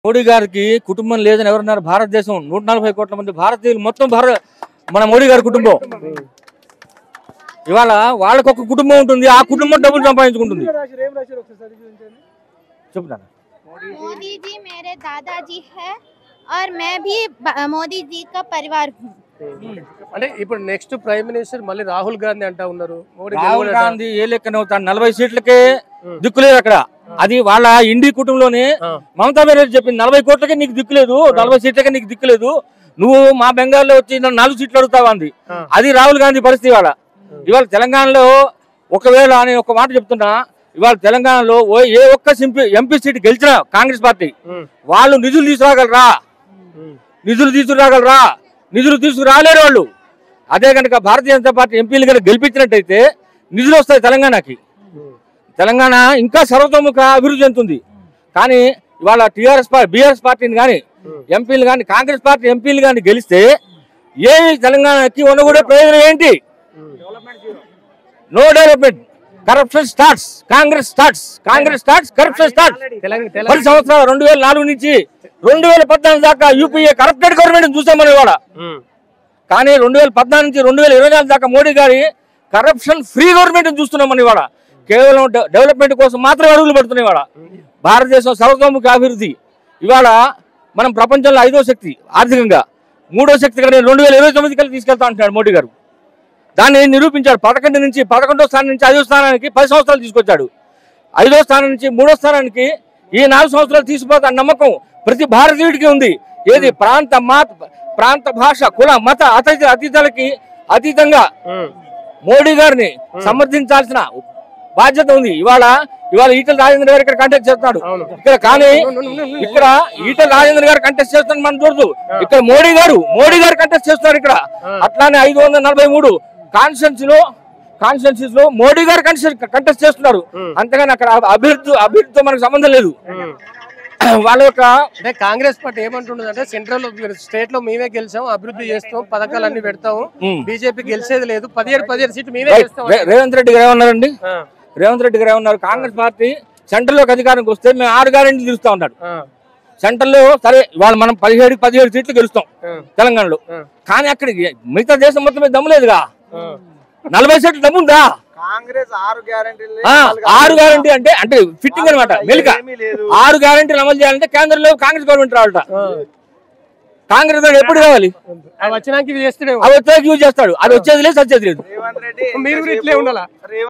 మోడీ గారికి కుటుంబం లేదని ఎవరన్నారు భారతదేశం నూట నలభై కోట్ల మంది భారతీయులు మొత్తం భారత మన మోడీ గారి కుటుంబం ఇవాళ వాళ్ళకు ఒక కుటుంబం ఉంటుంది ఆ కుటుంబం డబ్బులు సంపాదించుకుంటుంది చెప్తాను मोदी जी मेरे दादाजी है और मैं भी ब- मोदी जी का परिवार हूँ అంటే ఇప్పుడు నెక్స్ట్ ప్రైమ్ మినిస్టర్ మళ్ళీ రాహుల్ గాంధీ అంటా ఉన్నారు మోడీ రాహుల్ గెలవలేదా? గాంధీ ఏ లెక్కన అవుతాడు నలభై సీట్లకే దిక్కులేదు అక్కడ అది వాళ్ళ ఇండి కుటుంబంలోనే ఆ. మమతా బెనర్జీ చెప్పింది నలభై కోట్లకే నీకు దిక్కులేదు నలభై సీట్లకే నీకు దిక్కులేదు నువ్వు మా బెంగాల్లో వచ్చి నన్ను నాలుగు సీట్లు అడుగుతావా అంది ఆ. అది రాహుల్ గాంధీ పరిస్థితి ఇవాళ ఇవాళ తెలంగాణలో ఒకవేళ నేను ఒక మాట చెప్తున్నా ఇవాళ తెలంగాణలో ఓ ఏ ఒక్క ఎంపీ ఎంపీ సీట్ గెలిచినా కాంగ్రెస్ పార్టీ ఉమ్, వాళ్ళు నిధులు తీసుకురాగలరా ఉమ్, నిధులు తీసుకురాగలరా నిధులు తీసుకురాలేరు వాళ్ళు అదే కనుక భారతీయ జనతా పార్టీ ఎంపీలు కనుక గెలిపించినట్టయితే నిధులు వస్తాయి తెలంగాణకి ఉమ్. తెలంగాణ ఇంకా సర్వతోముఖ అభివృద్ధి చెందుతుంది కానీ ఇవాళ టీఆర్ఎస్ పార్టీ బీఆర్ఎస్ పార్టీని కానీ ఎంపీలు కానీ కాంగ్రెస్ పార్టీ ఎంపీలు కానీ గెలిస్తే ఏమి తెలంగాణకి ఉండకూడే ప్రయోజనం ఏంటి no development corruption starts Congress starts Congress starts corruption starts Telangana పది తెలంగాణ సంవత్సరాలు రెండు వేల నాలుగు నుంచి రెండు వేల పద్నాలుగు దాకా యూపీఏ కరప్టెడ్ గవర్నమెంట్ చూసాం మనం ఇవాళ ఉమ్, కానీ రెండు వేల పద్నాలుగు నుంచి రెండు వేల ఇరవై నాలుగు దాకా మోడీ గారి కరప్షన్ ఫ్రీ గవర్నమెంట్ చూస్తున్నాం మనం ఇవాళ కేవలం డె- డెవలప్మెంట్ కోసం మాత్రమే అడుగులు పెడుతున్నాయి ఇవాళ భారతదేశం సర్వతోముఖ అభివృద్ధి ఇవాళ మనం ప్రపంచంలో ఐదో శక్తి ఆర్థికంగా మూడో శక్తి కానీ రెండు వేల ఇరవై తొమ్మిది కలిసి తీసుకెళ్తా అంటున్నాడు మోడీ గారు దాన్ని నిరూపించాడు పదకొండు నుంచి పదకొండో స్థానం నుంచి ఐదో స్థానానికి పది సంవత్సరాలు తీసుకొచ్చాడు ఐదో స్థానం నుంచి మూడో స్థానానికి ఈ నాలుగు సంవత్సరాలు తీసుకుపోతా నమ్మకం ప్రతి భారతీయుడికి ఉంది ఏది ప్రాంత మాత ప్రాంత భాష కుల మత అతీత అతీతాలకి అతీతంగా ఉమ్, మోడీ గారిని సమర్థించాల్సిన బాధ్యత ఉంది ఇవాళ ఇవాళ ఈటల రాజేంద్ర గారు ఇక్కడ కంటెస్ట్ చేస్తున్నాడు అవును. ఇక్కడ కానీ ఇక్కడ ఈటల రాజేంద్ర గారు కంటెస్ట్ చేస్తున్న మనం చూడదు ఇక్కడ మోడీ గారు మోడీ గారు కంటెస్ట్ చేస్తున్నారు ఇక్కడ అట్లానే ఐదు వందల నలభై మూడు కాన్స్టిట్యూన్సీ లో కాన్స్టిట్యూన్సీస్ లో మోడీ గారు కంటెస్ట్ కంటెస్ట్ చేస్తున్నారు అంతేగాని అక్కడ అభివృద్ధి అభివృద్ధితో మనకు సంబంధం లేదు ఉమ్. వాళ్ళ యొక్క అంటే కాంగ్రెస్ పార్టీ ఏమంటున్నది అంటే సెంట్రల్ స్టేట్ లో మేమే గెలిచాం అభివృద్ధి చేస్తాం పథకాలన్నీ పెడతాము ఉమ్. బీజేపీ గెలిచేది లేదు పదిహేడు పదిహేడు సీట్లు మేమే రే- గెలుస్తాం రే- రేవంత్ రెడ్డి గారు ఏమన్నారండి ఆ, రేవంత్ రెడ్డి గారు ఏమన్నారు కాంగ్రెస్ పార్టీ సెంట్రల్ లోకి అధికారానికి వస్తే మేము ఆరు గ్యారెంటీ తీరుస్తా ఉన్నాడు ఆ, సెంట్రల్ లో సరే ఇవాళ మనం పదిహేడు పదిహేడు సీట్లు గెలుస్తాం ఆ, తెలంగాణలో ఆ. కానీ అక్కడికి మిగతా దేశం మొత్తం మీద దమ్ము లేదుగా ఆ. నలభై సీట్లు దమ్ముందా కాంగ్రెస్ ఆరు గ్యారెంటీలు ఆ, ఆరు గ్యారంటీ అంటే అంటే ఫిట్టింగ్ అనమాట మెలిక ఏమీ లేదు ఆరు గ్యారంటీలు అమలు చేయాలంటే కేంద్రంలో కాంగ్రెస్ గవర్నమెంట్ రావాలట ఆ. కాంగ్రెస్ వాడు ఎప్పుడు కావాలి అవి వచ్చినాక ఇవి చేస్తూనే అవి వచ్చాక యూజ్ చేస్తాడు అది వచ్చేది లేదు సచ్చేది లేదు రేవంత్ రెడ్డి మీరు కూడా ఇట్లే ఉండాలా రేవంత్